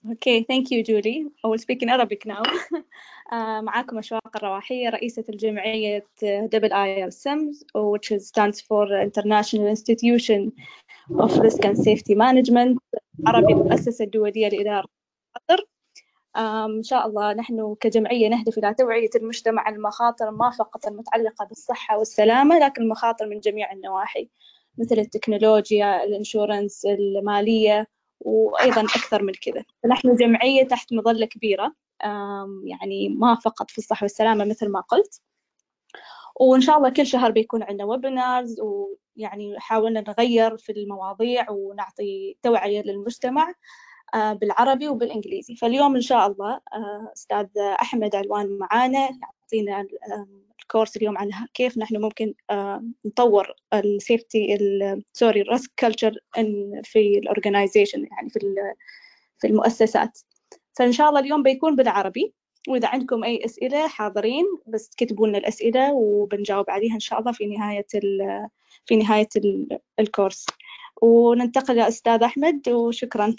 Okay, thank you, Julie. I will speak in Arabic now. معاكم أشواق الرواحية رئيسة الجمعية IIRSM which stands for International Institution of Risk and Safety Management عربي المؤسسة الدولية لإدارة المخاطر إن شاء الله نحن كجمعية نهدف إلى توعية المجتمع المخاطر ما فقط المتعلقة بالصحة والسلامة لكن المخاطر من جميع النواحي مثل التكنولوجيا الانشورنس المالية وأيضا أكثر من كذا فنحن جمعية تحت مظلة كبيرة يعني ما فقط في الصحة والسلامة مثل ما قلت وإن شاء الله كل شهر بيكون عندنا ويبينارز ويعني حاولنا نغير في المواضيع ونعطي توعية للمجتمع بالعربي وبالإنجليزي فاليوم إن شاء الله أستاذ أحمد علوان معانا يعطينا الكورس اليوم عن كيف نحن ممكن نطور السيفتي سوري الريسك كلتشر في الاورجنايزيشن يعني في في المؤسسات فإن شاء الله اليوم بيكون بالعربي وإذا عندكم أي أسئلة حاضرين بس تكتبوا لنا الأسئلة وبنجاوب عليها إن شاء الله في نهاية في نهاية الكورس وننتقل لأستاذ أحمد وشكرا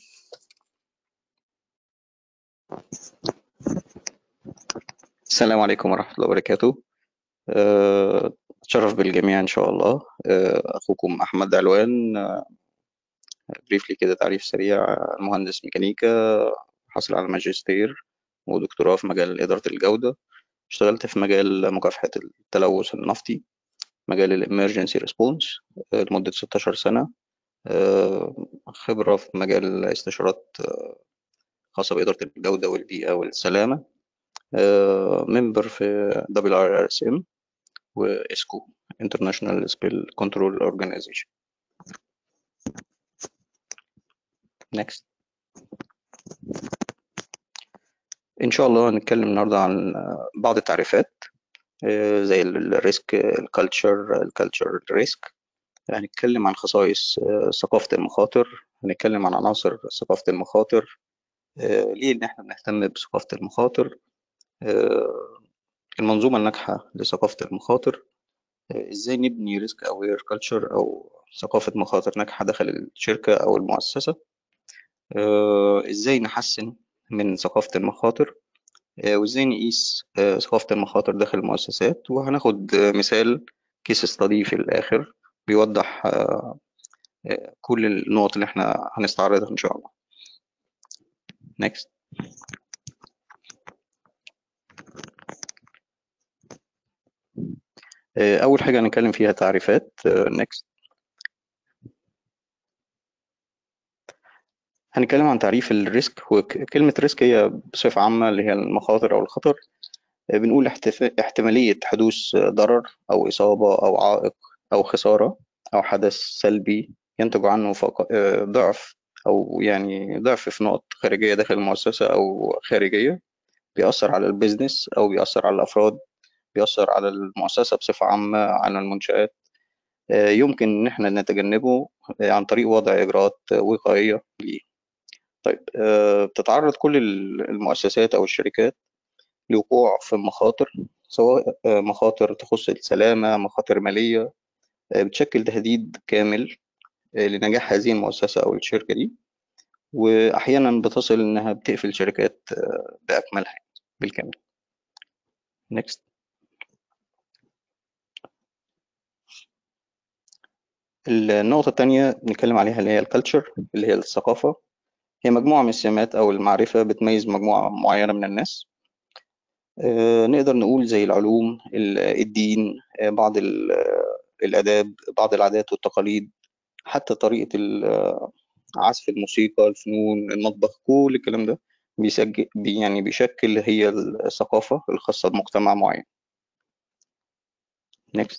السلام عليكم ورحمة الله وبركاته أتشرف بالجميع إن شاء الله أخوكم أحمد علوان بريفلي كده تعريف سريع مهندس ميكانيكا حصل على ماجستير ودكتوراه في مجال إدارة الجودة اشتغلت في مجال مكافحة التلوث النفطي مجال الإمرجنسي ريسبونس لمدة 16 سنة خبرة في مجال استشارات خاصة بإدارة الجودة والبيئة والسلامة ممبر في WRSM وإسكو International Spill Control Organization Next إن شاء الله هنتكلم النهاردة عن بعض التعريفات زي الريسك الكالتشر الكالتشر ريسك هنتكلم عن خصائص ثقافة المخاطر هنتكلم عن عناصر ثقافة المخاطر ليه إن إحنا بنهتم بثقافة المخاطر المنظومة الناجحة لثقافة المخاطر إزاي نبني ريسك أوير كلتشر أو ثقافة مخاطر ناجحة داخل الشركة أو المؤسسة إزاي نحسن من ثقافة المخاطر وإزاي نقيس ثقافة المخاطر داخل المؤسسات وهناخد مثال كيس ستادي في الآخر بيوضح كل النقط اللي احنا هنستعرضها إن شاء الله next أول حاجة هنتكلم فيها تعريفات next هنتكلم عن تعريف الريسك وكلمة ريسك هي بصفة عامة اللي هي المخاطر أو الخطر بنقول احتمالية حدوث ضرر أو إصابة أو عائق أو خسارة أو حدث سلبي ينتج عنه ضعف أو يعني ضعف في نقط خارجية داخل المؤسسة أو خارجية بيأثر على البيزنس أو بيأثر على الأفراد بيأثر على المؤسسة بصفة عامة على المنشآت يمكن إن إحنا نتجنبه عن طريق وضع إجراءات وقائية ليه. طيب بتتعرض كل المؤسسات أو الشركات لوقوع في مخاطر سواء مخاطر تخص السلامة مخاطر مالية بتشكل تهديد كامل لنجاح هذه المؤسسة أو الشركة دي وأحيانا بتصل إنها بتقفل شركات بأكملها بالكامل. Next. النقطة الثانية نتكلم عليها اللي هي الكالتشر اللي هي الثقافة هي مجموعة من السمات أو المعرفة بتميز مجموعة معينة من الناس نقدر نقول زي العلوم الدين بعض الآداب بعض العادات والتقاليد حتى طريقة عزف الموسيقى الفنون المطبخ كل الكلام ده بيسجل يعني بيشكل هي الثقافة الخاصة بمجتمع معين next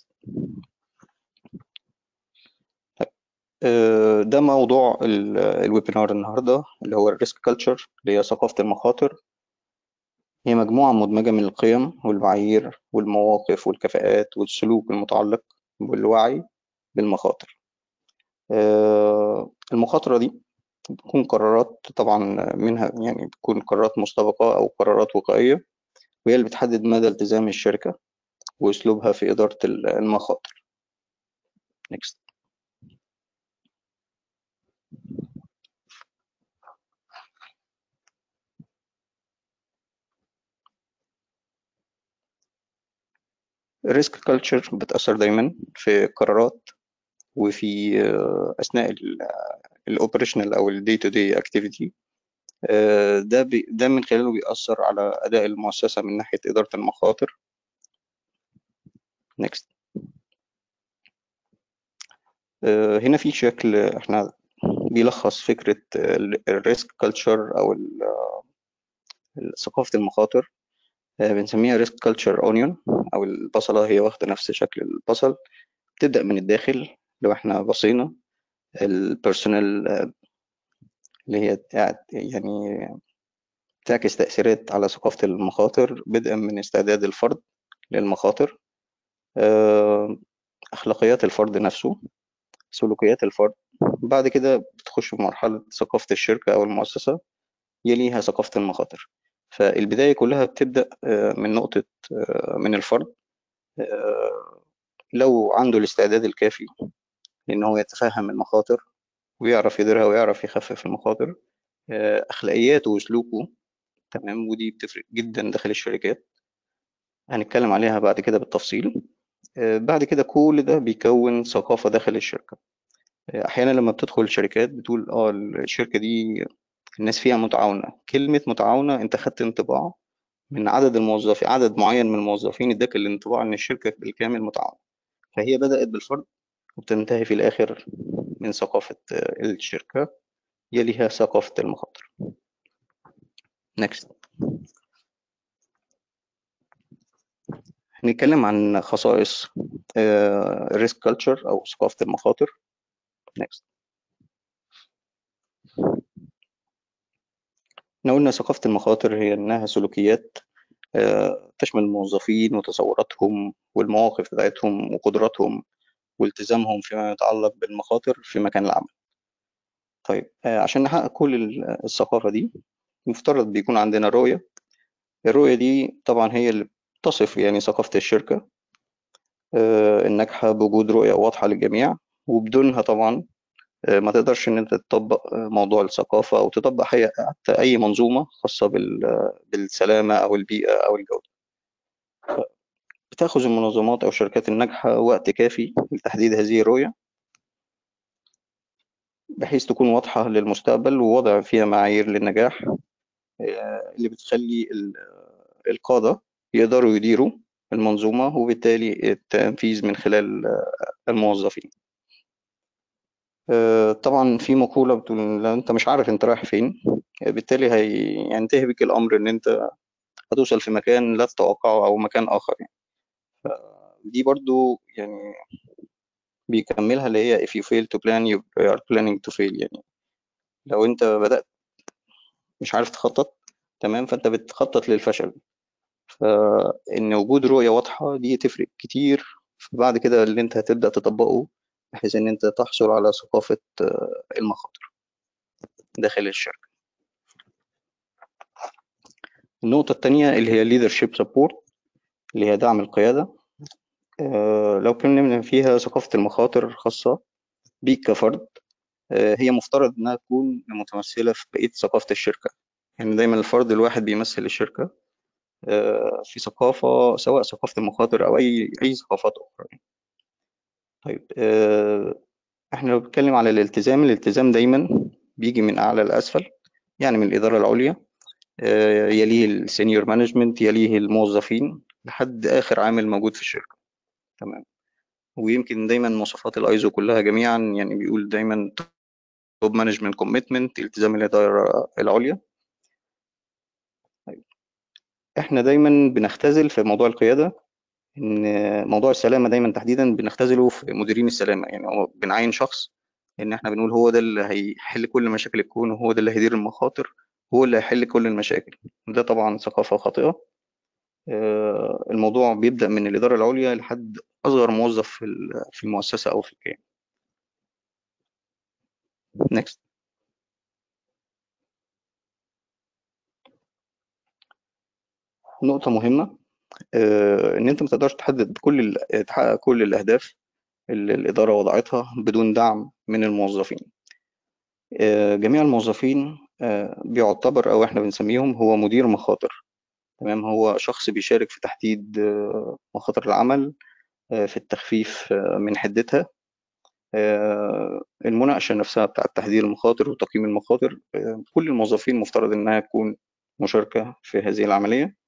ده موضوع الويبينار النهارده اللي هو الريسك كلتشر اللي هي ثقافة المخاطر هي مجموعة مدمجة من القيم والمعايير والمواقف والكفاءات والسلوك المتعلق بالوعي بالمخاطر المخاطرة دي بتكون قرارات طبعا منها يعني بتكون قرارات مسبقة أو قرارات وقائية وهي اللي بتحدد مدى التزام الشركة وأسلوبها في إدارة المخاطر next الريسك كلتشر بتأثر دايما في القرارات وفي أثناء الأوبريشنال أو الدي تو دي أكتيفيتي ده بي ده من خلاله بيأثر على أداء المؤسسة من ناحية إدارة المخاطر next هنا في شكل احنا بيلخص فكرة الريسك كلتشر أو ثقافة المخاطر بنسميها ريسك كلتشر اونيون أو البصلة هي واخدة نفس شكل البصل بتبدأ من الداخل لو احنا بصينا البيرسونال اللي هي يعني تعكس تأثيرات على ثقافة المخاطر بدءا من استعداد الفرد للمخاطر أخلاقيات الفرد نفسه سلوكيات الفرد بعد كده بتخش في مرحلة ثقافة الشركة أو المؤسسة يليها ثقافة المخاطر فالبداية كلها بتبدأ من نقطة من الفرد لو عنده الاستعداد الكافي إن هو يتفهم المخاطر ويعرف يديرها ويعرف يخفف المخاطر أخلاقياته وسلوكه تمام ودي بتفرق جدا داخل الشركات هنتكلم عليها بعد كده بالتفصيل بعد كده كل ده بيكون ثقافة داخل الشركة أحيانا لما بتدخل شركات بتقول اه الشركة دي الناس فيها متعاونة كلمة متعاونة أنت خدت انطباع من عدد الموظفين عدد معين من الموظفين اداك الانطباع إن الشركة بالكامل متعاونة فهي بدأت بالفرد وبتنتهي في الآخر من ثقافة الشركة يليها ثقافة المخاطر next هنتكلم عن خصائص الريسك كلتشر أو ثقافة المخاطر next احنا قلنا ثقافة المخاطر هي إنها سلوكيات تشمل الموظفين وتصوراتهم والمواقف بتاعتهم وقدراتهم والتزامهم فيما يتعلق بالمخاطر في مكان العمل طيب عشان نحقق كل الثقافة دي مفترض بيكون عندنا رؤية الرؤية دي طبعا هي اللي تصف يعني ثقافة الشركة الناجحة بوجود رؤية واضحة للجميع وبدونها طبعا ما تقدرش ان انت تطبق موضوع الثقافة او تطبق حتى اي منظومة خاصة بالسلامة او البيئة او الجودة بتاخذ المنظمات او الشركات الناجحة وقت كافي لتحديد هذه الرؤية بحيث تكون واضحة للمستقبل ووضع فيها معايير للنجاح اللي بتخلي القادة يقدروا يديروا المنظومة وبالتالي التنفيذ من خلال الموظفين طبعا في مقولة بتقول لو انت مش عارف انت رايح فين بالتالي هينتهي بك الامر ان انت هتوصل في مكان لا تتوقعه او مكان اخر يعني دي برضو يعني بيكملها اللي هي if you fail to plan you are planning to fail يعني لو انت بدأت مش عارف تخطط تمام فانت بتخطط للفشل فإن وجود رؤية واضحة دي تفرق كتير فبعد كده اللي انت هتبدأ تطبقه بحيث ان انت تحصل على ثقافة المخاطر داخل الشركة النقطة التانية اللي هي leadership support اللي هي دعم القيادة لو اتكلمنا فيها ثقافة المخاطر خاصة بيك كفرد هي مفترض انها تكون متمثلة في بقية ثقافة الشركة يعني دايما الفرد الواحد بيمثل الشركة في ثقافة سواء ثقافة المخاطر أو أي أي ثقافات أخرى طيب احنا لو بنتكلم على الالتزام الالتزام دايما بيجي من أعلى لأسفل يعني من الإدارة العليا يليه السينيور مانجمنت يليه الموظفين لحد آخر عامل موجود في الشركة تمام ويمكن دايما مواصفات الايزو كلها جميعا يعني بيقول دايما توب مانجمنت كوميتمنت التزام الاداره العليا احنا دايما بنختزل في موضوع القياده ان موضوع السلامه دايما تحديدا بنختزله في مديرين السلامه يعني هو بنعين شخص ان احنا بنقول هو ده اللي هيحل كل مشاكل الكون وهو ده اللي هيدير المخاطر هو اللي هيحل كل المشاكل ده طبعا ثقافه خاطئه الموضوع بيبدا من الاداره العليا لحد اصغر موظف في في المؤسسه او في الكيان next نقطة مهمة إن أنت ما تقدرش تحدد كل تحقق كل الأهداف اللي الإدارة وضعتها بدون دعم من الموظفين. جميع الموظفين بيعتبر أو إحنا بنسميهم هو مدير مخاطر. تمام هو شخص بيشارك في تحديد مخاطر العمل في التخفيف من حدتها المناقشة نفسها بتاعة تحديد المخاطر وتقييم المخاطر كل الموظفين مفترض إنها تكون مشاركة في هذه العملية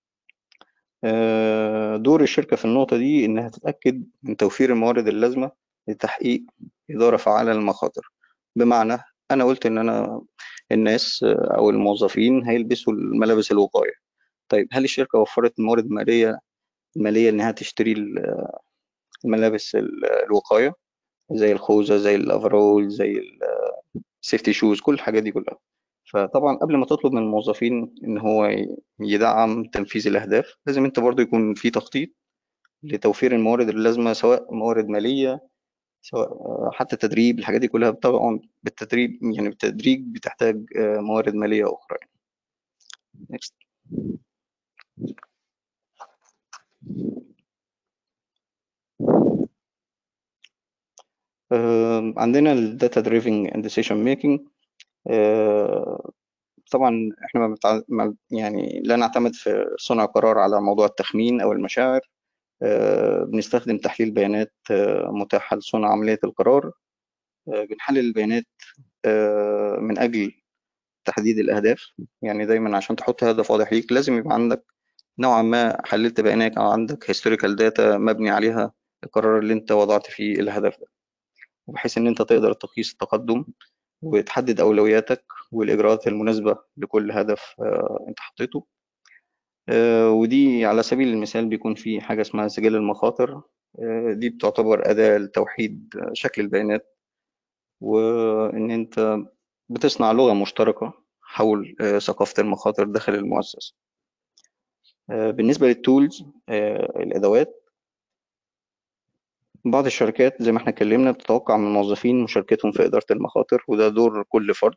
دور الشركة في النقطة دي إنها تتأكد من توفير الموارد اللازمة لتحقيق إدارة فعالة للمخاطر بمعنى أنا قلت إن أنا الناس أو الموظفين هيلبسوا الملابس الوقاية طيب هل الشركة وفرت موارد مالية مالية إنها تشتري الملابس الوقاية زي الخوذة زي الأفرول زي السيفتي شوز كل الحاجات دي كلها فطبعا قبل ما تطلب من الموظفين ان هو يدعم تنفيذ الاهداف لازم انت برضو يكون في تخطيط لتوفير الموارد اللازمه سواء موارد ماليه سواء حتى تدريب الحاجات دي كلها طبعا بالتدريب يعني بالتدريج بتحتاج موارد ماليه اخرى Next. عندنا الداتا دريفنج اند ديسيشن ميكنج طبعا احنا ما بتع... ما يعني لا نعتمد في صنع قرار على موضوع التخمين او المشاعر بنستخدم تحليل بيانات متاحه لصنع عمليه القرار بنحلل البيانات من اجل تحديد الاهداف يعني دايما عشان تحط هدف واضح ليك لازم يبقى عندك نوعا ما حللت بيانات او عندك هيستوريكال داتا مبني عليها القرار اللي انت وضعت فيه الهدف ده بحيث ان انت تقدر تقيس التقدم وتحدد اولوياتك والاجراءات المناسبه لكل هدف انت حطيته ودي على سبيل المثال بيكون في حاجه اسمها سجل المخاطر دي بتعتبر اداه لتوحيد شكل البيانات وان انت بتصنع لغه مشتركه حول ثقافه المخاطر داخل المؤسسه بالنسبه للتولز الادوات بعض الشركات زي ما احنا اتكلمنا بتتوقع من الموظفين مشاركتهم في إدارة المخاطر وده دور كل فرد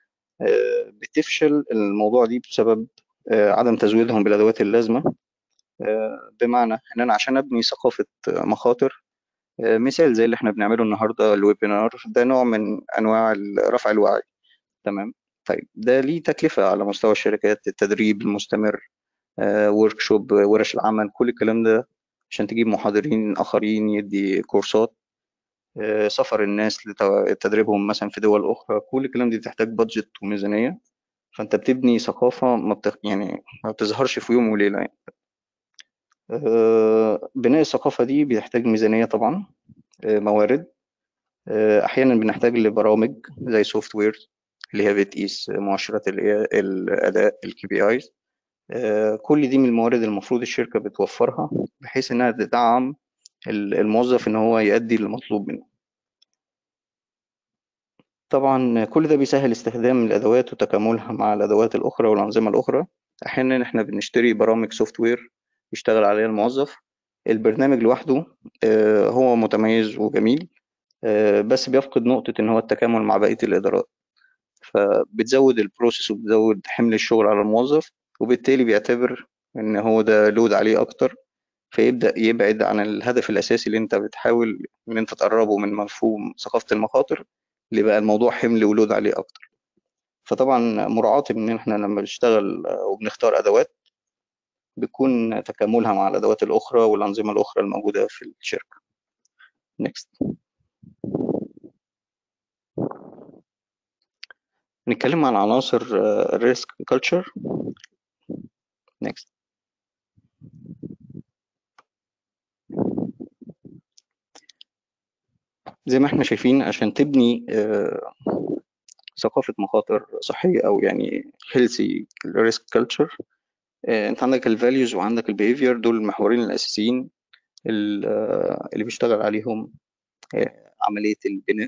بتفشل الموضوع دي بسبب عدم تزويدهم بالأدوات اللازمة بمعنى إن أنا عشان أبني ثقافة مخاطر مثال زي اللي احنا بنعمله النهاردة الويبينار ده نوع من أنواع رفع الوعي تمام طيب ده ليه تكلفة على مستوى الشركات التدريب المستمر ورك شوب ورش العمل كل الكلام ده عشان تجيب محاضرين آخرين يدي كورسات سفر الناس لتدريبهم مثلا في دول أخرى كل الكلام دي بتحتاج بادجت وميزانية فأنت بتبني ثقافة ما بتخ... يعني ما بتظهرش في يوم وليلة يعني. بناء الثقافة دي بيحتاج ميزانية طبعا موارد أحيانا بنحتاج لبرامج زي سوفت وير اللي هي بتقيس مؤشرات الأداء الكي بي ايز كل دي من الموارد المفروض الشركة بتوفرها بحيث إنها تدعم الموظف إن هو يؤدي المطلوب منه طبعا كل ده بيسهل استخدام الأدوات وتكاملها مع الأدوات الأخرى والأنظمة الأخرى أحيانا إحنا بنشتري برامج سوفت وير يشتغل عليها الموظف البرنامج لوحده هو متميز وجميل بس بيفقد نقطة إن هو التكامل مع بقية الإدارات فبتزود البروسيس وبتزود حمل الشغل على الموظف وبالتالي بيعتبر ان هو ده لود عليه اكتر فيبدا يبعد عن الهدف الاساسي اللي انت بتحاول ان انت تقربه من مفهوم ثقافه المخاطر اللي بقى الموضوع حمل ولود عليه اكتر فطبعا مراعاة ان احنا لما بنشتغل وبنختار ادوات بيكون تكاملها مع الادوات الاخرى والانظمه الاخرى الموجوده في الشركه next نتكلم عن عناصر الريسك كلتشر next زي ما احنا شايفين عشان تبني ثقافة مخاطر صحية أو يعني healthy risk culture أنت عندك الفاليوز وعندك البيهيفير دول المحورين الأساسيين اللي بيشتغل عليهم عملية البناء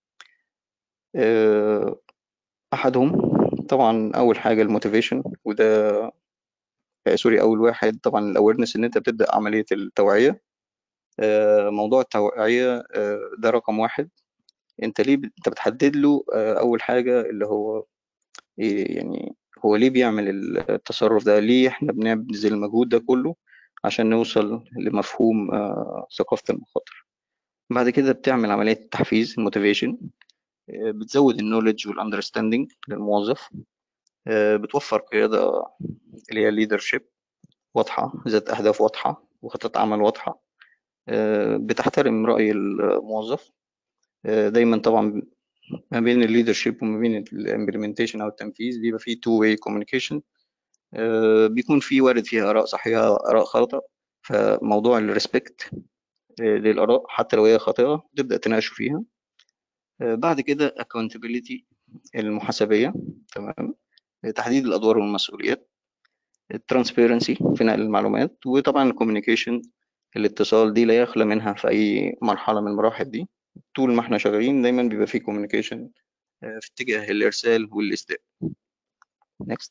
أحدهم طبعا أول حاجة الموتيفيشن وده سوري أول واحد طبعا الأويرنس إن أنت بتبدأ عملية التوعية موضوع التوعية ده رقم واحد انت ليه انت بتحدد له اول حاجه اللي هو يعني هو ليه بيعمل التصرف ده ليه احنا بنبذل المجهود ده كله عشان نوصل لمفهوم ثقافه المخاطر بعد كده بتعمل عمليه التحفيز الموتيفيشن بتزود النولج والاندرستاندينج للموظف بتوفر قياده اللي هي leadership واضحه ذات اهداف واضحه وخطط عمل واضحه بتحترم رأي الموظف دايما طبعا ما بين الليدرشيب وما بين الامبلمنتيشن او التنفيذ بيبقى فيه تو واي كوميونيكيشن بيكون في وارد فيها اراء صحيحه اراء خاطئه فموضوع الريسبكت للاراء حتى لو هي خاطئه تبدا تناقشوا فيها بعد كده accountability المحاسبيه تمام تحديد الادوار والمسؤوليات الترانسبيرنسي في نقل المعلومات وطبعا الكوميونيكيشن الاتصال دي لا يخلى منها في اي مرحله من المراحل دي طول ما احنا شغالين دايما بيبقى في كوميونيكيشن في اتجاه الارسال والاستقبال next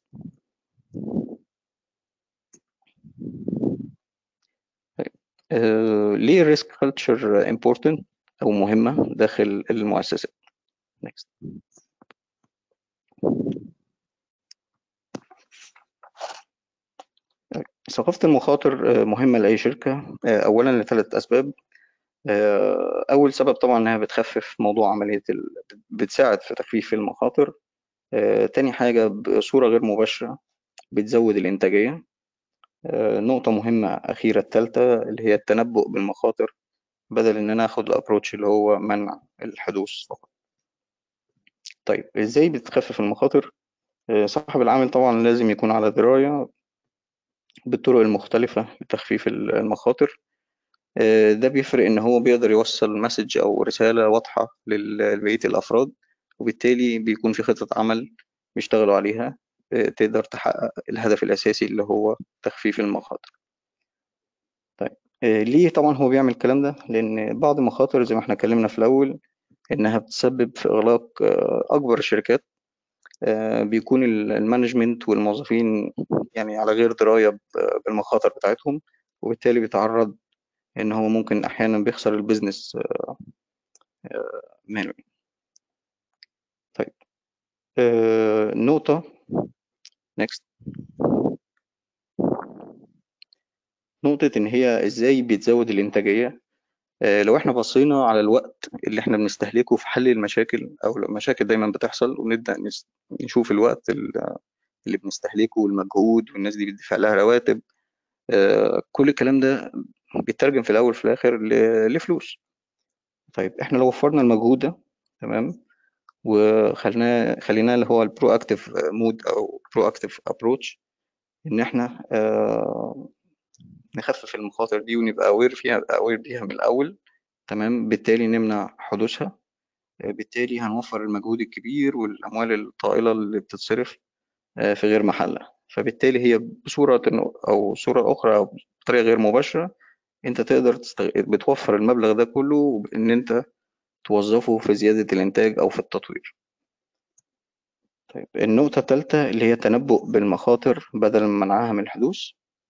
Uh, ليه الريسك كلتشر important او مهمه داخل المؤسسات next ثقافة المخاطر مهمة لأي شركة أولا لثلاث أسباب أول سبب طبعا إنها بتخفف موضوع عملية ال... بتساعد في تخفيف المخاطر تاني حاجة بصورة غير مباشرة بتزود الإنتاجية نقطة مهمة أخيرة التالتة اللي هي التنبؤ بالمخاطر بدل إن أنا آخد الأبروتش اللي هو منع الحدوث فقط طيب إزاي بتخفف المخاطر صاحب العمل طبعا لازم يكون على دراية بالطرق المختلفة لتخفيف المخاطر ده بيفرق إن هو بيقدر يوصل مسج أو رسالة واضحة لبقية الأفراد وبالتالي بيكون في خطة عمل بيشتغلوا عليها تقدر تحقق الهدف الأساسي اللي هو تخفيف المخاطر طيب ليه طبعا هو بيعمل الكلام ده لأن بعض المخاطر زي ما احنا اتكلمنا في الأول إنها بتسبب في إغلاق أكبر الشركات بيكون المانجمنت والموظفين يعني على غير دراية بالمخاطر بتاعتهم وبالتالي بيتعرض إن هو ممكن أحيانا بيخسر البيزنس مانوي طيب نقطة next نقطة إن هي إزاي بتزود الإنتاجية لو إحنا بصينا على الوقت اللي إحنا بنستهلكه في حل المشاكل أو المشاكل دايما بتحصل ونبدأ نشوف الوقت اللي بنستهلكه والمجهود والناس دي بتدفع لها رواتب كل الكلام ده بيترجم في الأول في الآخر لفلوس طيب إحنا لو وفرنا المجهود ده تمام وخلينا خلينا اللي هو البرو اكتيف مود او برو اكتيف ابروتش ان احنا آه نخفف المخاطر دي ونبقى اوير فيها اوير بيها من الاول تمام بالتالي نمنع حدوثها بالتالي هنوفر المجهود الكبير والاموال الطائله اللي بتتصرف آه في غير محلها فبالتالي هي بصوره او صوره اخرى او بطريقه غير مباشره انت تقدر تستغ... بتوفر المبلغ ده كله ان انت توظفه في زيادة الإنتاج أو في التطوير طيب النقطة الثالثة اللي هي تنبؤ بالمخاطر بدل من منعها من الحدوث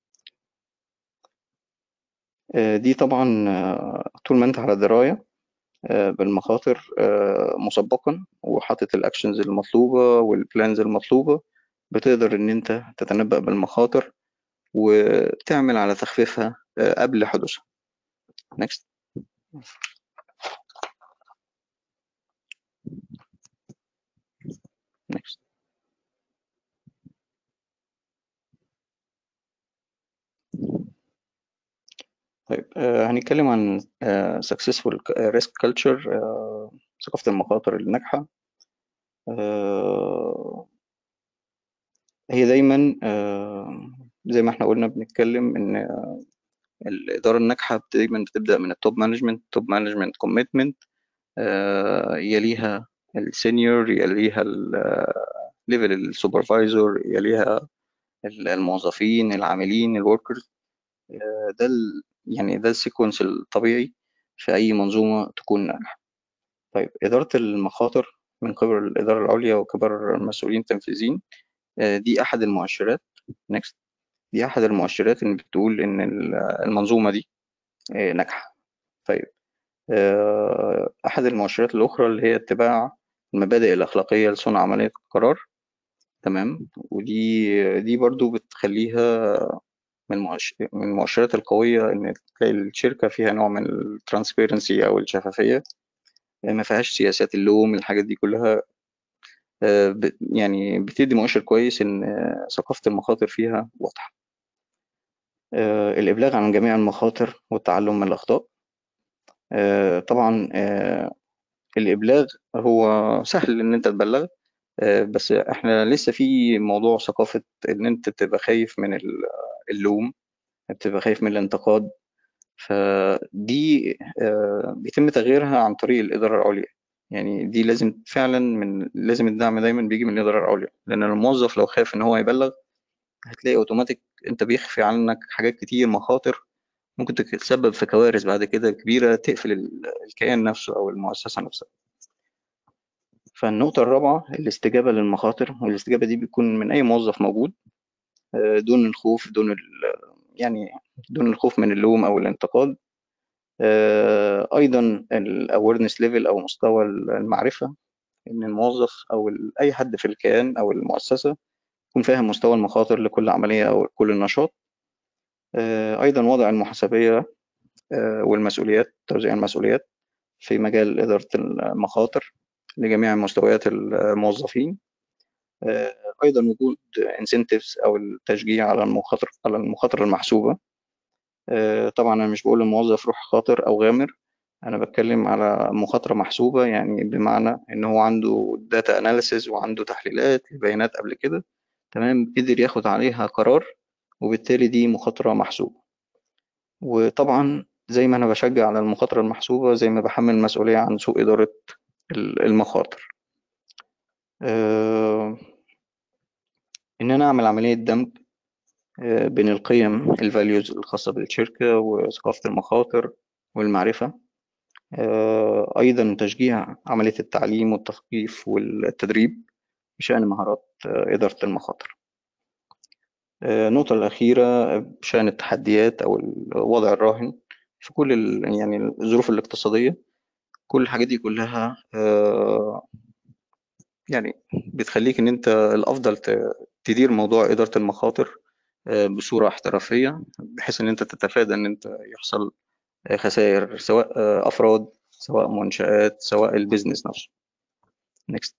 دي طبعا طول ما انت على دراية بالمخاطر مسبقا وحاطط الاكشنز المطلوبة والبلانز المطلوبة بتقدر ان انت تتنبأ بالمخاطر وتعمل على تخفيفها قبل حدوثها next next طيب آه هنتكلم عن آه successful risk culture آه ثقافة المخاطر الناجحة آه هي دايما آه زي ما احنا قلنا بنتكلم ان آه الإدارة الناجحة دايما بتبدأ من التوب مانجمنت توب مانجمنت كوميتمنت يليها السينيور يليها الليفل السوبرفايزر يليها الموظفين العاملين الوركرز ده يعني ده السيكونس الطبيعي في أي منظومة تكون ناجحة طيب إدارة المخاطر من قبل الإدارة العليا وكبار المسؤولين التنفيذيين دي أحد المؤشرات next دي أحد المؤشرات اللي بتقول إن المنظومة دي ناجحة طيب أحد المؤشرات الأخرى اللي هي اتباع المبادئ الأخلاقية لصنع عملية القرار تمام ودي دي برضو بتخليها من من المؤشرات القوية إن تلاقي الشركة فيها نوع من الترانسبيرنسي أو الشفافية ما فيهاش سياسات اللوم الحاجات دي كلها يعني بتدي مؤشر كويس إن ثقافة المخاطر فيها واضحة الإبلاغ عن جميع المخاطر والتعلم من الأخطاء آه، طبعا آه، الإبلاغ هو سهل إن أنت تبلغ آه، بس إحنا لسه في موضوع ثقافة إن أنت بتبقى خايف من ال- اللوم بتبقى خايف من الانتقاد فدي آه، بيتم تغييرها عن طريق الإدارة العليا يعني دي لازم فعلا من لازم الدعم دايما بيجي من الإدارة العليا لأن الموظف لو خاف إن هو يبلغ هتلاقي أوتوماتيك أنت بيخفي عنك حاجات كتير مخاطر ممكن تتسبب في كوارث بعد كده كبيرة تقفل ال- الكيان نفسه أو المؤسسة نفسها فالنقطة الرابعة الاستجابة للمخاطر والاستجابة دي بتكون من أي موظف موجود آه، دون الخوف دون ال... يعني دون الخوف من اللوم أو الانتقاد آه، أيضا ال awareness level أو مستوى المعرفة إن الموظف أو ال- أي حد في الكيان أو المؤسسة يكون فاهم مستوى المخاطر لكل عملية أو كل نشاط آه، أيضا وضع المحاسبية آه، والمسؤوليات توزيع المسؤوليات في مجال إدارة المخاطر لجميع مستويات الموظفين آه، أيضا وجود incentives أو التشجيع على المخاطر على المخاطر المحسوبة آه، طبعا أنا مش بقول للموظف روح خاطر أو غامر أنا بتكلم على مخاطرة محسوبة يعني بمعنى إن هو عنده داتا أناليسز وعنده تحليلات لبيانات قبل كده تمام قدر ياخد عليها قرار وبالتالي دي مخاطرة محسوبة وطبعا زي ما أنا بشجع على المخاطرة المحسوبة زي ما بحمل المسؤولية عن سوء إدارة المخاطر آه، إن أنا أعمل عملية دمج آه، بين القيم الفاليوز الخاصة بالشركة وثقافة المخاطر والمعرفة آه، أيضا تشجيع عملية التعليم والتثقيف والتدريب بشأن مهارات آه، إدارة المخاطر آه، النقطة الأخيرة بشأن التحديات أو الوضع الراهن في كل ال- يعني الظروف الاقتصادية كل الحاجات دي كلها آه، يعني بتخليك إن أنت الأفضل ت- تدير موضوع إدارة المخاطر آه، بصورة احترافية بحيث إن أنت تتفادى إن أنت يحصل آه، خسائر سواء آه، أفراد سواء منشآت سواء البيزنس نفسه next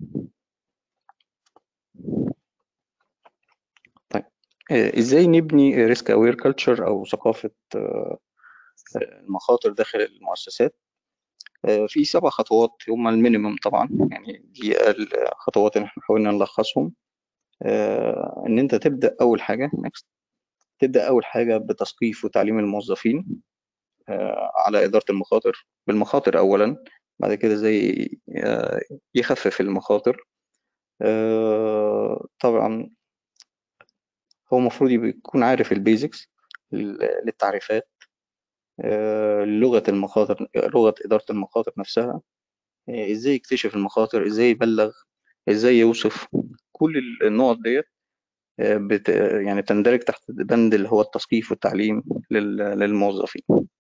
طيب آه، إزاي نبني ريسك أوير كلتشر أو ثقافة آه، المخاطر داخل المؤسسات آه، في سبع خطوات هم المينيمم طبعا يعني دي الخطوات اللي احنا حاولنا نلخصهم آه، ان انت تبدا اول حاجه next تبدا اول حاجه بتثقيف وتعليم الموظفين آه، على اداره المخاطر بالمخاطر اولا بعد كده زي آه، يخفف المخاطر آه، طبعا هو المفروض يكون عارف البيزكس للتعريفات آه، لغة المخاطر لغة إدارة المخاطر نفسها آه، إزاي يكتشف المخاطر إزاي يبلغ إزاي يوصف كل النقط ديت آه، بت يعني تندرج تحت بند اللي هو التثقيف والتعليم لل- للموظفين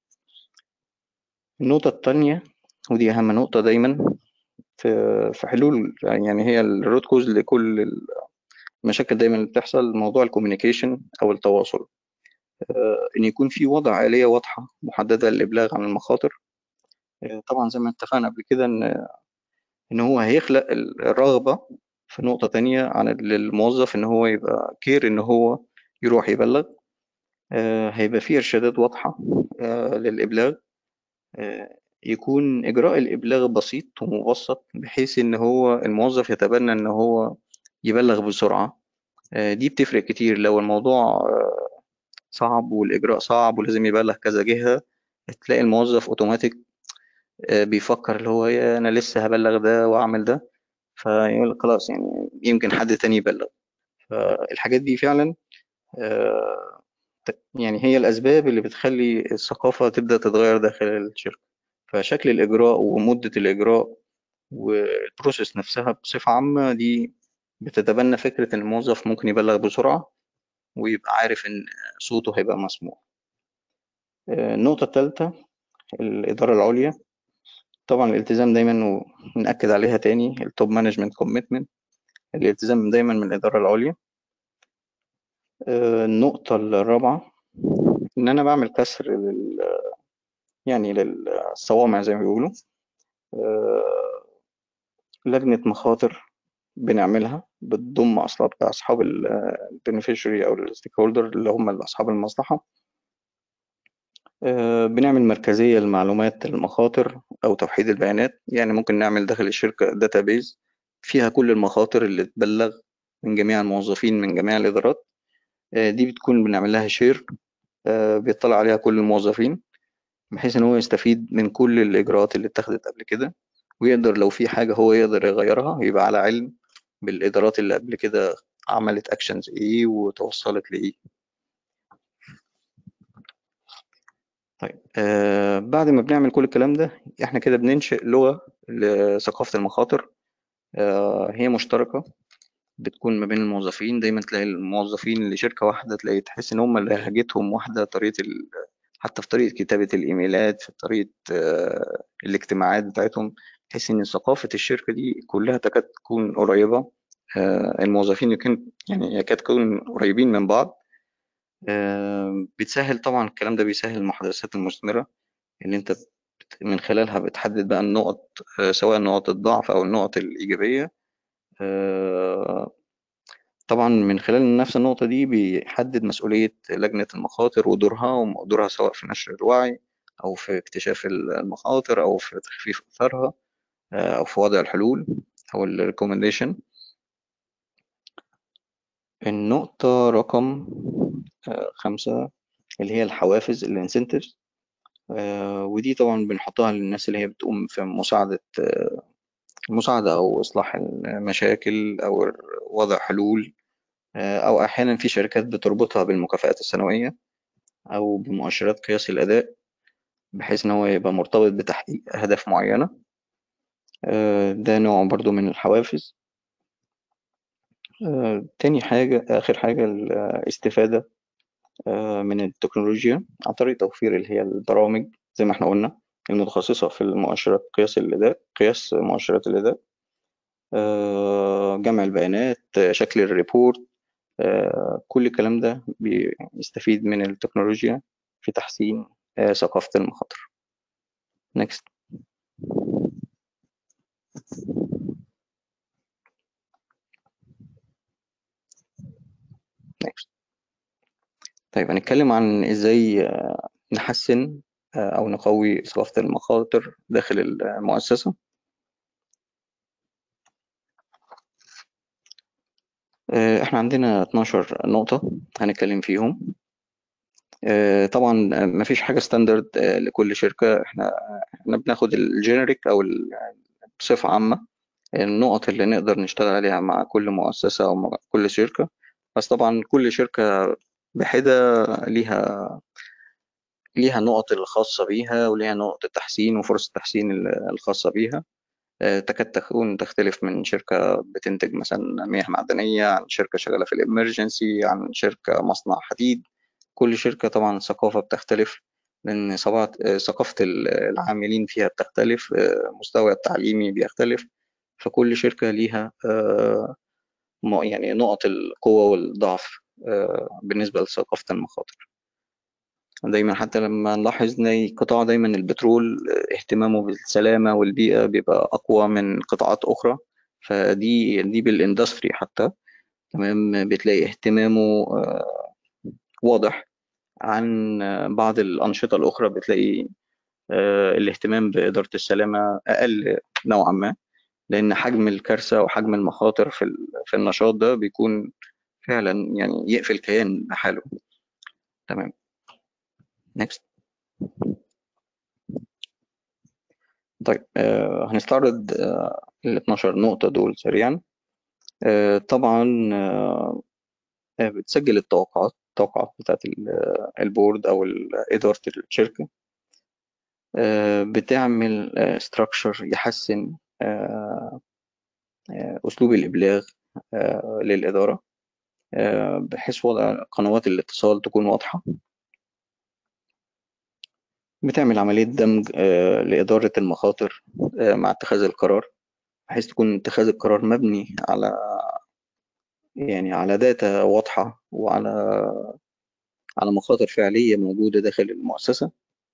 النقطة التانية ودي أهم نقطة دايما في في حلول يعني هي الروت كوز لكل المشاكل دايما اللي بتحصل موضوع الكوميونيكيشن أو التواصل آه، إن يكون في وضع آلية واضحة محددة للإبلاغ عن المخاطر آه، طبعا زي ما اتفقنا قبل كده إن إن هو هيخلق الرغبة في نقطة تانية عن الموظف إن هو يبقى كير إن هو يروح يبلغ آه، هيبقى فيه إرشادات واضحة آه، للإبلاغ آه، يكون إجراء الإبلاغ بسيط ومبسط بحيث إن هو الموظف يتبنى إن هو يبلغ بسرعة آه، دي بتفرق كتير لو الموضوع آه، صعب والإجراء صعب ولازم يبلغ كذا جهة تلاقي الموظف أوتوماتيك آه، بيفكر اللي هو يا أنا لسه هبلغ ده وأعمل ده فيقول لك خلاص يعني يمكن حد تاني يبلغ فالحاجات دي فعلا آه، ت- يعني هي الأسباب اللي بتخلي الثقافة تبدأ تتغير داخل الشركة فشكل الإجراء ومدة الإجراء والبروسيس نفسها بصفة عامة دي بتتبنى فكرة إن الموظف ممكن يبلغ بسرعة ويبقى عارف إن صوته هيبقى مسموع آه، النقطة الثالثة الإدارة العليا طبعا الالتزام دايما ونأكد عليها تاني التوب مانجمنت كوميتمنت الالتزام دايما من الإدارة العليا آه، النقطة الرابعة إن أنا بعمل كسر لل يعني للصوامع زي ما بيقولوا آه، لجنة مخاطر بنعملها بتضم أصحاب أصحاب البنفيشري أو الستيك هولدر اللي هم أصحاب المصلحة آه، بنعمل مركزية لمعلومات المخاطر أو توحيد البيانات يعني ممكن نعمل داخل الشركة داتابيز فيها كل المخاطر اللي تبلغ من جميع الموظفين من جميع الإدارات آه، دي بتكون بنعمل لها شير بيطلع عليها كل الموظفين بحيث إن هو يستفيد من كل الإجراءات اللي اتخذت قبل كده ويقدر لو في حاجة هو يقدر يغيرها يبقى على علم بالإدارات اللي قبل كده عملت أكشنز إيه وتوصلت لإيه طيب آه بعد ما بنعمل كل الكلام ده احنا كده بننشئ لغة لثقافة المخاطر آه هي مشتركة بتكون ما بين الموظفين دايما تلاقي الموظفين لشركة واحدة تلاقي تحس ان هم لهجتهم واحدة طريقة ال... حتى في طريقة كتابة الإيميلات في طريقة آه الاجتماعات بتاعتهم تحس ان ثقافة الشركة دي كلها تكاد تكون قريبة آه الموظفين يمكن يعني يكاد تكون قريبين من بعض آه بتسهل طبعا الكلام ده بيسهل المحادثات المستمرة اللي انت من خلالها بتحدد بقى النقط آه سواء نقط الضعف او النقط الإيجابية طبعا من خلال نفس النقطة دي بيحدد مسؤولية لجنة المخاطر ودورها ودورها سواء في نشر الوعي أو في اكتشاف المخاطر أو في تخفيف أثرها أو في وضع الحلول أو الريكومنديشن النقطة رقم خمسة اللي هي الحوافز الانسنتيفز ودي طبعا بنحطها للناس اللي هي بتقوم في مساعدة المساعدة أو إصلاح المشاكل أو وضع حلول أو أحيانا في شركات بتربطها بالمكافآت السنوية أو بمؤشرات قياس الأداء بحيث إن هو يبقى مرتبط بتحقيق أهداف معينة ده نوع برضو من الحوافز تاني حاجة آخر حاجة الاستفادة من التكنولوجيا عن طريق توفير اللي هي البرامج زي ما احنا قلنا المتخصصة في المؤشرات قياس الأداء قياس مؤشرات الأداء جمع البيانات شكل الريبورت كل الكلام ده بيستفيد من التكنولوجيا في تحسين ثقافة المخاطر next next طيب هنتكلم عن ازاي نحسن أو نقوي ثقافة المخاطر داخل المؤسسة احنا عندنا 12 نقطة هنتكلم فيهم طبعا مفيش حاجة ستاندرد لكل شركة احنا احنا بناخد الجينيريك أو بصفة عامة النقط اللي نقدر نشتغل عليها مع كل مؤسسة أو مع كل شركة بس طبعا كل شركة بحدة ليها ليها النقط الخاصة بيها وليها نقط التحسين وفرص التحسين الخاصة بيها تكاد تكون تختلف من شركة بتنتج مثلا مياه معدنية عن شركة شغالة في الإمرجنسي عن شركة مصنع حديد كل شركة طبعا ثقافة بتختلف لأن ثقافة العاملين فيها بتختلف مستوى التعليمي بيختلف فكل شركة ليها يعني نقط القوة والضعف بالنسبة لثقافة المخاطر دايما حتى لما نلاحظ ان قطاع دايما البترول اهتمامه بالسلامه والبيئه بيبقى اقوى من قطاعات اخرى فدي دي بالاندستري حتى تمام بتلاقي اهتمامه واضح عن بعض الانشطه الاخرى بتلاقي الاهتمام باداره السلامه اقل نوعا ما لان حجم الكارثه وحجم المخاطر في في النشاط ده بيكون فعلا يعني يقفل كيان بحاله تمام next طيب آه هنستعرض آه ال 12 نقطة دول سريعا آه طبعا آه بتسجل التوقعات التوقعات بتاعت البورد أو إدارة الشركة آه بتعمل ستراكشر يحسن آه آه أسلوب الإبلاغ آه للإدارة آه بحيث وضع قنوات الاتصال تكون واضحة بتعمل عملية دمج لإدارة المخاطر مع اتخاذ القرار بحيث تكون اتخاذ القرار مبني على يعني على داتا واضحة وعلى على مخاطر فعلية موجودة داخل المؤسسة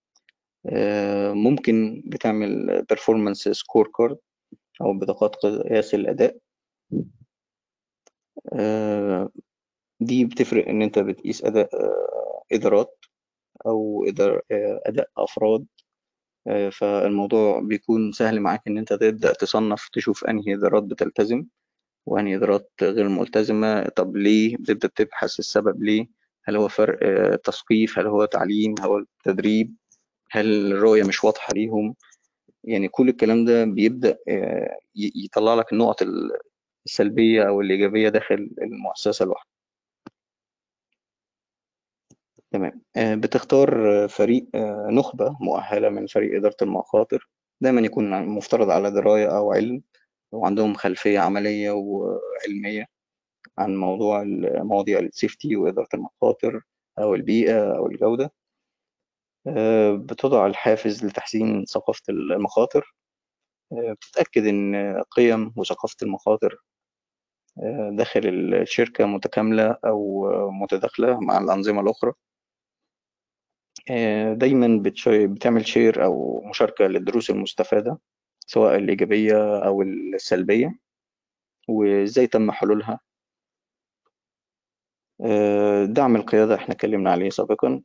ممكن بتعمل performance scorecard أو بطاقات قياس الأداء دي بتفرق إن أنت بتقيس أداء إدارات أو أو أداء أفراد فالموضوع بيكون سهل معاك إن أنت تبدأ تصنف تشوف أنهي إدارات بتلتزم وأنهي إدارات غير ملتزمة طب ليه بتبدأ تبحث السبب ليه هل هو فرق تثقيف هل هو تعليم هل هو تدريب هل الرؤية مش واضحة ليهم يعني كل الكلام ده بيبدأ يطلع لك النقط السلبية أو الإيجابية داخل المؤسسة الواحدة تمام بتختار فريق نخبة مؤهلة من فريق إدارة المخاطر دايما يكون مفترض على دراية أو علم وعندهم خلفية عملية وعلمية عن موضوع مواضيع السيفتي وإدارة المخاطر أو البيئة أو الجودة بتضع الحافز لتحسين ثقافة المخاطر بتتأكد إن قيم وثقافة المخاطر داخل الشركة متكاملة أو متداخلة مع الأنظمة الأخرى دايما بتعمل شير أو مشاركة للدروس المستفادة سواء الإيجابية أو السلبية وإزاي تم حلولها دعم القيادة احنا اتكلمنا عليه سابقا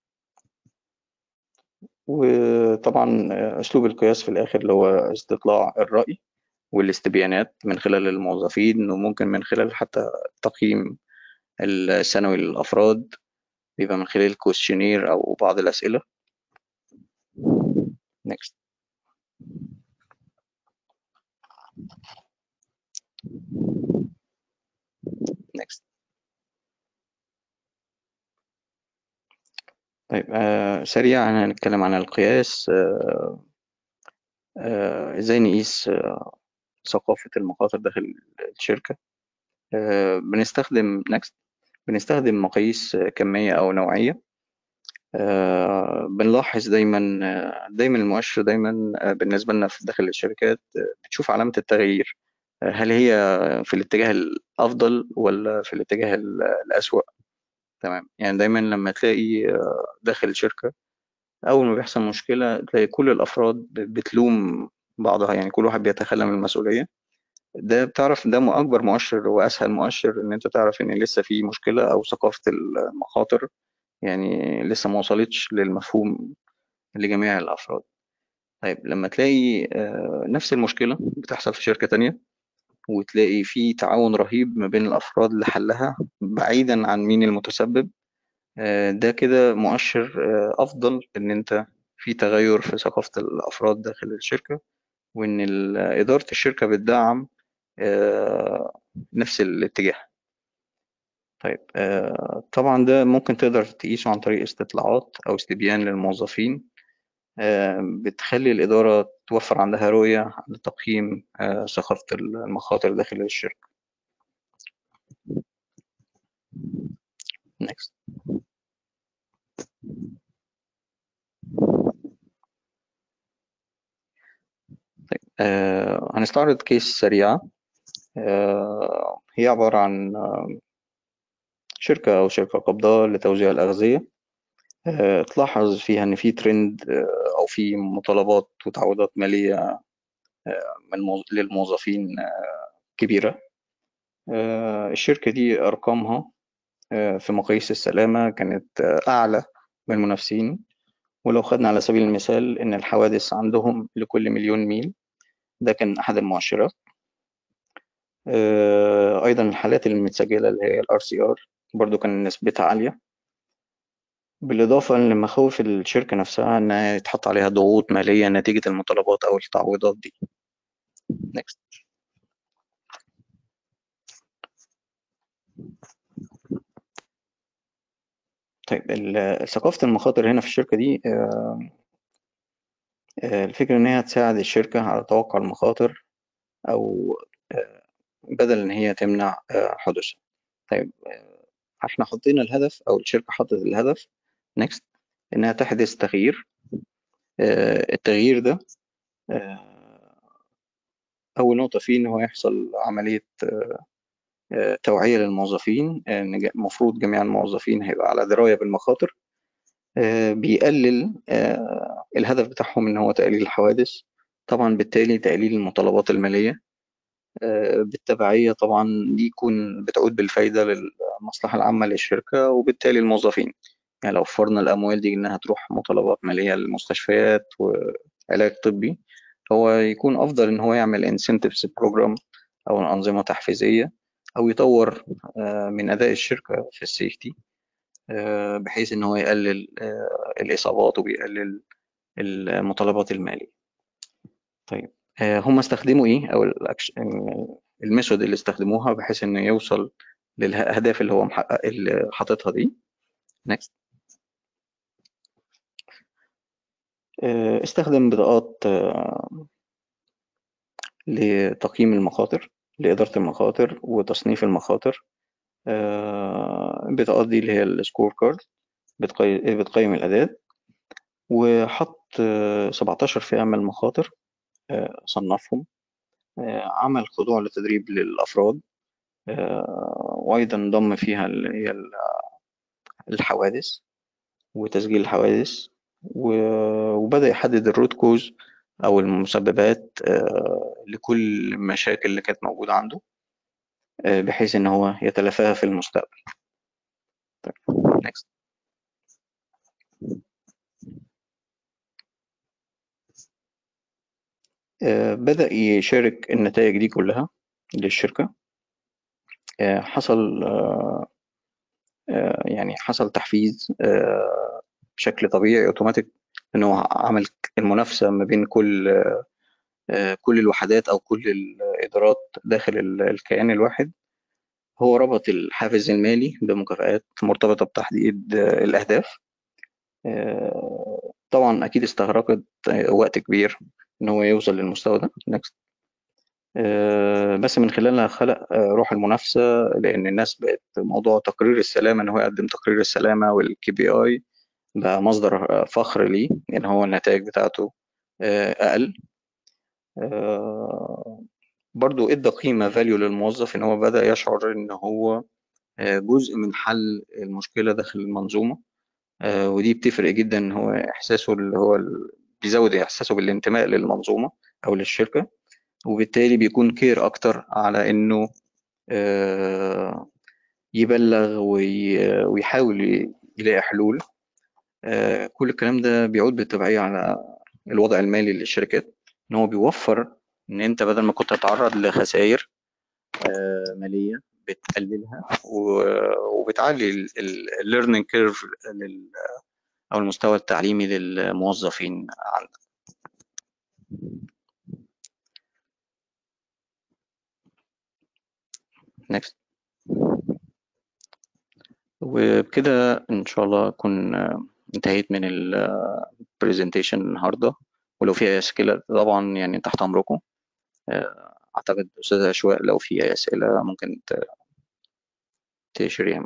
وطبعا أسلوب القياس في الآخر اللي هو استطلاع الرأي والاستبيانات من خلال الموظفين وممكن من خلال حتى التقييم السنوي للأفراد بيبقى من خلال كويشنير أو بعض الأسئلة next next طيب آه سريعا هنتكلم عن القياس آه آه ازاي نقيس آه ثقافة المخاطر داخل الشركة آه بنستخدم next بنستخدم مقاييس كمية أو نوعية آه بنلاحظ دايما دايما المؤشر دايما بالنسبة لنا في داخل الشركات بتشوف علامة التغيير هل هي في الاتجاه الأفضل ولا في الاتجاه الأسوأ تمام يعني دايما لما تلاقي داخل الشركة أول ما بيحصل مشكلة تلاقي كل الأفراد بتلوم بعضها يعني كل واحد بيتخلى من المسؤولية ده بتعرف ده أكبر مؤشر وأسهل مؤشر إن أنت تعرف إن لسه في مشكلة أو ثقافة المخاطر يعني لسه ما وصلتش للمفهوم لجميع الأفراد طيب لما تلاقي نفس المشكلة بتحصل في شركة تانية وتلاقي في تعاون رهيب ما بين الأفراد لحلها بعيدا عن مين المتسبب ده كده مؤشر أفضل إن أنت في تغير في ثقافة الأفراد داخل الشركة وإن إدارة الشركة بتدعم نفس الاتجاه طيب طبعا ده ممكن تقدر تقيسه عن طريق استطلاعات أو استبيان للموظفين بتخلي الإدارة توفر عندها رؤية لتقييم ثقافة المخاطر داخل الشركة Next. طيب آه هنستعرض كيس سريعة آه هي عبارة عن آه شركة أو شركة قابضة لتوزيع الأغذية آه تلاحظ فيها إن في ترند آه أو في مطالبات وتعويضات مالية آه من للموظفين آه كبيرة آه الشركة دي أرقامها آه في مقاييس السلامة كانت آه أعلى من المنافسين ولو خدنا على سبيل المثال إن الحوادث عندهم لكل مليون ميل ده كان أحد المؤشرات أيضا الحالات المتسجلة اللي هي ال RCR برضو كان نسبتها عالية بالإضافة لمخاوف الشركة نفسها إنها يتحط عليها ضغوط مالية نتيجة المطالبات أو التعويضات دي Next. طيب ثقافة المخاطر هنا في الشركة دي الفكرة إن هي تساعد الشركة على توقع المخاطر أو بدل إن هي تمنع حدوثها طيب احنا حطينا الهدف أو الشركة حطت الهدف next إنها تحدث تغيير التغيير ده أول نقطة فيه إن هو يحصل عملية توعية للموظفين المفروض جميع الموظفين هيبقى على دراية بالمخاطر بيقلل الهدف بتاعهم ان هو تقليل الحوادث طبعا بالتالي تقليل المتطلبات المالية بالتبعية طبعا دي يكون بتعود بالفايدة للمصلحة العامة للشركة وبالتالي الموظفين يعني لو وفرنا الأموال دي إنها تروح مطالبات مالية للمستشفيات وعلاج طبي هو يكون أفضل إن هو يعمل incentives program أو أنظمة تحفيزية أو يطور من أداء الشركة في السيفتي بحيث إن هو يقلل الإصابات وبيقلل المطالبات المالية طيب هم استخدموا إيه أو الميثود اللي استخدموها بحيث إنه يوصل للأهداف اللي هو محقق اللي حاططها دي next استخدم بطاقات لتقييم المخاطر لإدارة المخاطر وتصنيف المخاطر البطاقات دي اللي هي السكور كارد بتقيم الأداء وحط 17 فئة من المخاطر صنفهم عمل خضوع لتدريب للأفراد وأيضا ضم فيها اللي هي الحوادث وتسجيل الحوادث وبدأ يحدد الروت كوز أو المسببات لكل المشاكل اللي كانت موجودة عنده بحيث إن هو يتلافاها في المستقبل. طيب next. بدأ يشارك النتائج دي كلها للشركة حصل يعني حصل تحفيز بشكل طبيعي اوتوماتيك انه عمل المنافسه ما بين كل كل الوحدات او كل الادارات داخل الكيان الواحد هو ربط الحافز المالي بمكافآت مرتبطه بتحديد الاهداف طبعا اكيد استغرقت وقت كبير ان هو يوصل للمستوى ده نكست بس من خلالها خلق روح المنافسة لأن الناس بقت موضوع تقرير السلامة إن هو يقدم تقرير السلامة والكي بي آي بقى مصدر فخر ليه إن هو النتائج بتاعته أقل برضو ادى قيمة فاليو للموظف إن هو بدأ يشعر إن هو جزء من حل المشكلة داخل المنظومة ودي بتفرق جدا إن هو إحساسه اللي هو بيزود إحساسه بالانتماء للمنظومة أو للشركة وبالتالي بيكون كير اكتر على انه يبلغ ويحاول يلاقي حلول كل الكلام ده بيعود بالتبعية على الوضع المالي للشركات ان هو بيوفر ان انت بدل ما كنت تتعرض لخسائر مالية بتقللها وبتعلي الليرنينج كيرف او المستوى التعليمي للموظفين عندك next وبكده ان شاء الله اكون انتهيت من البرزنتيشن النهارده ولو في اي اسئله طبعا يعني تحت امركم اعتقد استاذه اشواق لو في اي اسئله ممكن تشريها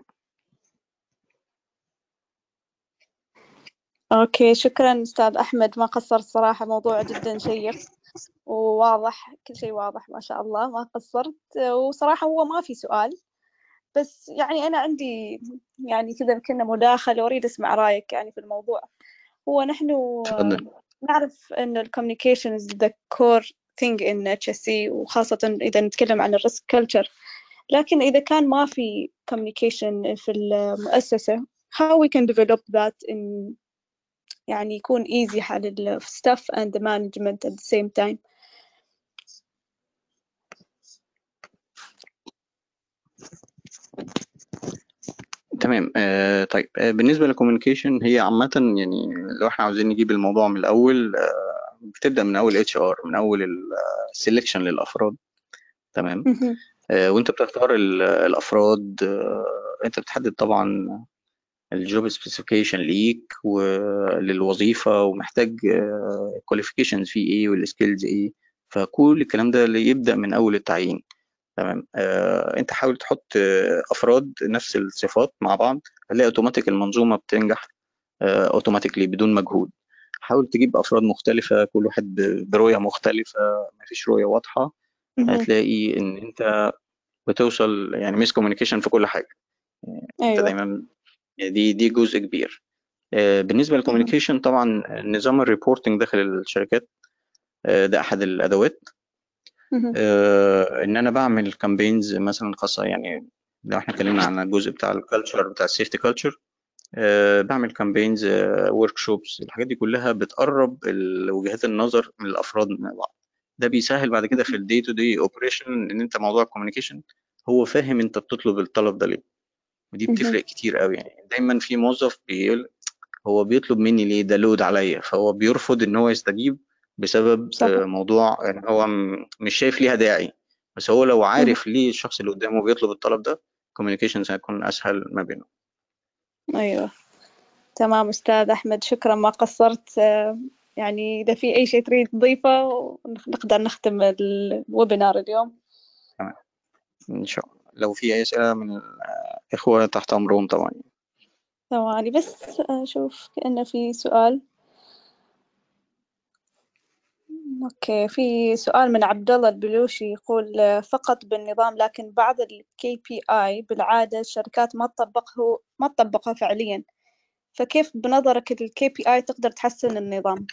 اوكي شكرا استاذ احمد ما قصرت صراحه موضوع جدا شيق وواضح كل شيء واضح ما شاء الله ما قصرت وصراحة هو ما في سؤال بس يعني أنا عندي يعني كذا كنا مداخلة وأريد أسمع رأيك يعني في الموضوع هو نحن نعرف أن الكوميونيكيشن is the core thing in HSC وخاصة إذا نتكلم عن الريسك كلتشر لكن إذا كان ما في communication في المؤسسة how we can develop that in يعني يكون easy على ال staff and the management at the same time تمام آه طيب آه بالنسبه للكوميونيكيشن هي عامه يعني لو احنا عاوزين نجيب الموضوع من الاول آه بتبدا من اول اتش ار من اول السلكشن للافراد تمام آه وانت بتختار الافراد آه انت بتحدد طبعا الجوب سبيسيفيكيشن ليك وللوظيفه ومحتاج كواليفيكيشنز فيه ايه والسكيلز ايه فكل الكلام ده اللي يبدا من اول التعيين تمام آه انت حاول تحط افراد نفس الصفات مع بعض هتلاقي اوتوماتيك المنظومه بتنجح آه اوتوماتيكلي بدون مجهود حاول تجيب افراد مختلفه كل واحد برؤيه مختلفه مفيش رؤيه واضحه هتلاقي ان انت بتوصل يعني ميس كوميونيكيشن في كل حاجه أيوة. انت دايما دي دي جزء كبير بالنسبه للكوميونيكيشن طبعا نظام الريبورتنج داخل الشركات ده احد الادوات ان انا بعمل كامبينز مثلا خاصه يعني لو احنا اتكلمنا عن الجزء بتاع الكالتشر بتاع السيفتي كالتشر آه، بعمل كامبينز ورك شوبس الحاجات دي كلها بتقرب ال- وجهات النظر من الافراد من بعض ده بيسهل بعد كده في الدي تو دي اوبريشن ان انت موضوع الكوميونيكيشن هو فاهم انت بتطلب الطلب ده ليه ودي مهم. بتفرق كتير قوي يعني دايما في موظف بيقول هو بيطلب مني ليه ده لود عليا فهو بيرفض ان هو يستجيب بسبب صح. آه، موضوع ان هو م- مش شايف ليها داعي بس هو لو عارف ليه الشخص اللي قدامه بيطلب الطلب ده كوميونيكيشنز هيكون اسهل ما بينهم أيوة تمام أستاذ أحمد شكرا ما قصرت آه، يعني إذا في أي شيء تريد تضيفه نقدر نختم الويبينار اليوم ان شاء الله لو في اي اسئله من الاخوه تحت امرهم طبعا ثواني بس أشوف كأنه في سؤال أوكي في سؤال من عبد الله البلوشي يقول آه، فقط بالنظام لكن بعض ال KPI بالعادة الشركات ما تطبقه ما تطبقها فعليا فكيف بنظرك ال KPI تقدر تحسن النظام؟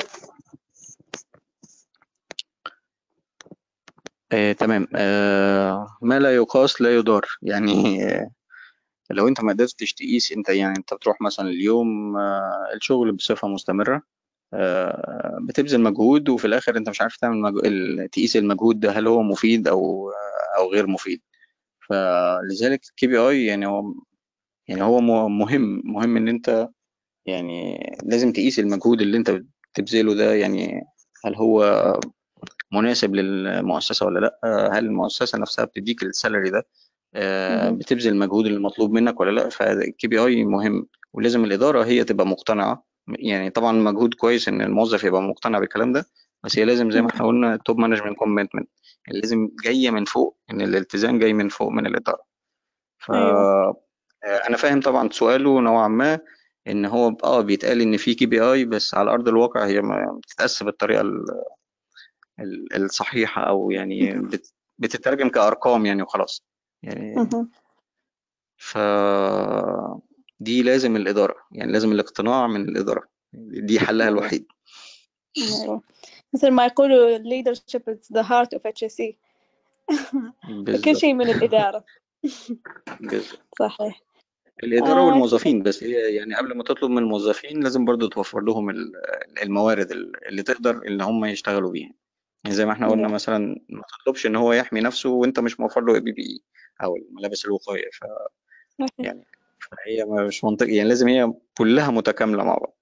آه، تمام آه، ما لا يقاس لا يدار يعني آه، لو انت ما قدرتش تقيس انت يعني انت بتروح مثلا اليوم آه، الشغل بصفة مستمرة آه، بتبذل مجهود وفي الاخر انت مش عارف تعمل مجهود تقيس المجهود ده هل هو مفيد او او غير مفيد فلذلك الكي بي اي يعني هو يعني هو م- مهم مهم ان انت يعني لازم تقيس المجهود اللي انت بتبذله ده يعني هل هو مناسب للمؤسسة ولا لا هل المؤسسة نفسها بتديك السالري ده آه، مهم. بتبذل المجهود اللي مطلوب منك ولا لا فالكي بي اي مهم ولازم الإدارة هي تبقى مقتنعة يعني طبعا مجهود كويس ان الموظف يبقى مقتنع بالكلام ده بس هي لازم زي ما احنا قلنا توب مانجمنت كوميتمنت لازم جاية من فوق ان الالتزام جاي من فوق من الإدارة ف أيوة آه، انا فاهم طبعا سؤاله نوعا ما ان هو اه بيتقال ان في كي بي اي بس على ارض الواقع هي ما بتتقاس بالطريقه ال- ال- الصحيحه او يعني مهم. بت- بتترجم كارقام يعني وخلاص يعني مهم. ف دي لازم الاداره يعني لازم الاقتناع من الاداره دي حلها أيوة الوحيد أيوة مثل ما يقولوا leadership is the heart of HSE كل بالظبط شيء من الإدارة بالظبط صحيح الإدارة آه والموظفين بس هي يعني قبل ما تطلب من الموظفين لازم برضو توفر لهم ال- الموارد اللي تقدر إن هم يشتغلوا بيها يعني زي ما احنا قلنا أيوة مثلا ما تطلبش إن هو يحمي نفسه وأنت مش موفر له بي بي أو الملابس الوقائية ف صحيح يعني فهي مش منطقي يعني لازم هي كلها متكاملة مع بعض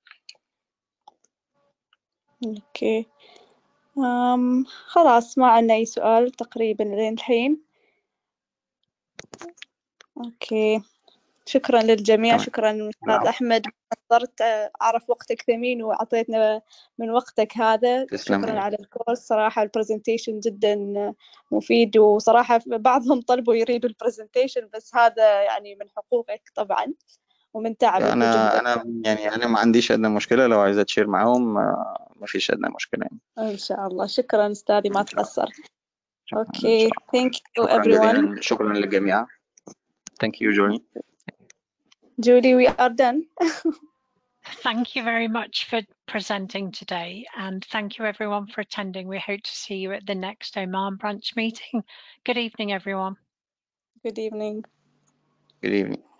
أوكي أم خلاص ما عندنا أي سؤال تقريبا لين الحين أوكي شكرا للجميع تمام شكرا أستاذ العفو أحمد قدرت أعرف وقتك ثمين وأعطيتنا من وقتك هذا تسلم شكرا يا على الكورس صراحة البرزنتيشن جدا مفيد وصراحة بعضهم طلبوا يريدوا البرزنتيشن بس هذا يعني من حقوقك طبعا ومن تعبك أنا وجهدك أنا يعني أنا ما عنديش أدنى مشكلة لو عايزة تشير معاهم آه، ما فيش أدنى مشكلة يعني إن شاء الله شكرا أستاذي ما إن شاء الله تقصر شكرا إن أوكي شاء الله thank you شكرا everyone جزيلا شكرا للجميع Thank you Johnny Julie we are done Thank you very much for presenting today and thank you everyone for attending. We hope to see you at the next Oman branch meeting. Good evening, everyone. good evening Good evening